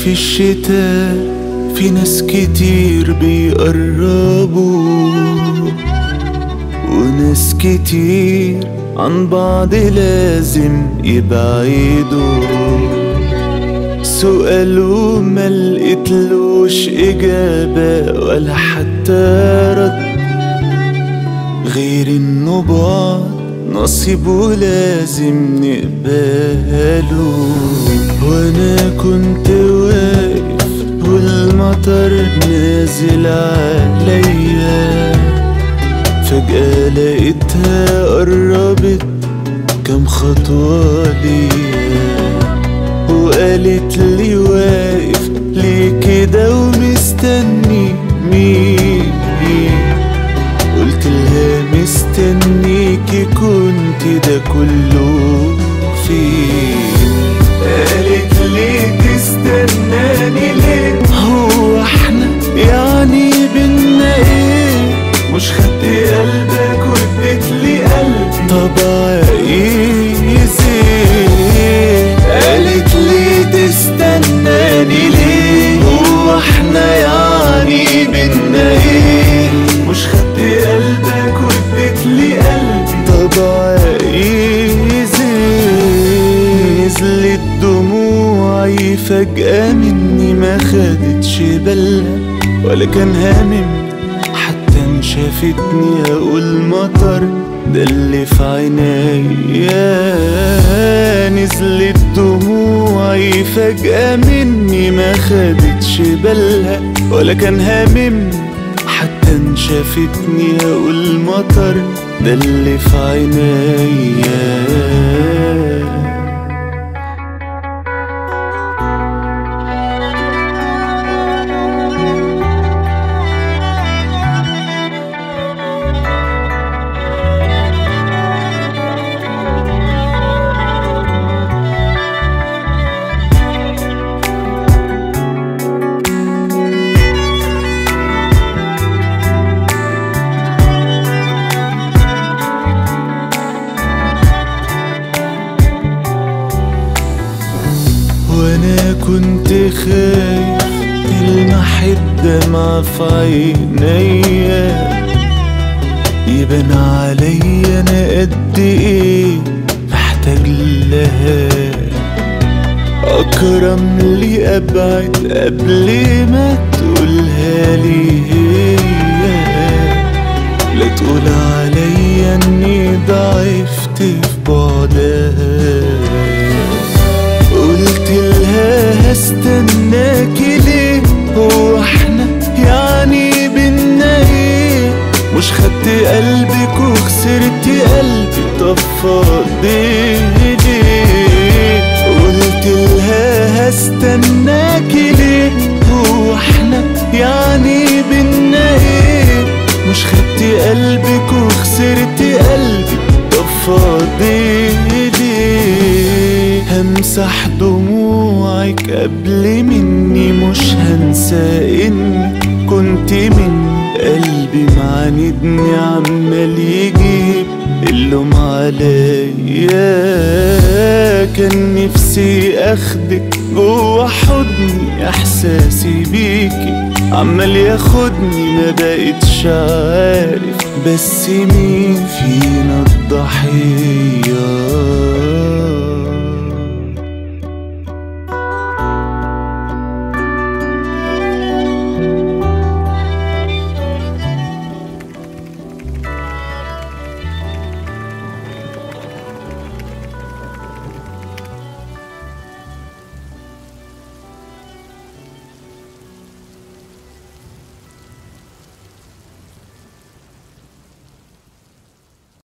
في الشتاء في ناس كتير بيقربوا وناس كتير عن بعض لازم يبعدوا سؤاله ما لقيتلوش إجابة ولا حتى رد غير إنه بعد نصيبه لازم نقبله وأنا كنت واقف والمطر نازل عليا فجأة لقيتها قربت كام خطوة ليا وقالت لي واقف ليه كده ومستني مين قلت لها مستنيكي كنت ده كله فين قالت لي تستناني ليه هو احنا يعني بينا ايه مش خدت قلبك واديت لي قلبي طب عايز ايه قالت لي تستناني ليه هو احنا يعني بينا ايه مش خدت قلبك واديت لي قلبي طب عايز ايه نزلت دموعي فجأة مني ما خدتش بالها ولا كان هامم حتى انشافتني اقول مطر ده اللي في عينيا نزلت دموعي فجأة مني ما خدتش بالها ولا كان هامم حتى انشافتني اقول مطر ده اللي في عينيا وانا كنت خايف تلمح الدمع في عينيا يبان عليا انا قد ايه محتاج لها اكرم لي ابعد قبل ما تقولها لي هي لا تقول عليا اني ضعفت في بعدها قلت لها هستناكي ليه هو احنا يعني بينا ايه مش خدت قلبك وخسرت قلبي طب فاضي ليه قلت لها هستناكي ليه هو احنا يعني بينا ايه مش خدت قلبك وخسرت قلبي طب فاضي ليه همسح دموعك قبل مني مش هنسى انك كنت من قلبي معاندني عمال يجيب اللوم عليا كان نفسي اخدك جوا حضني احساسي بيكي عمال ياخدني ما بقتش عارف بس مين فينا الضحيه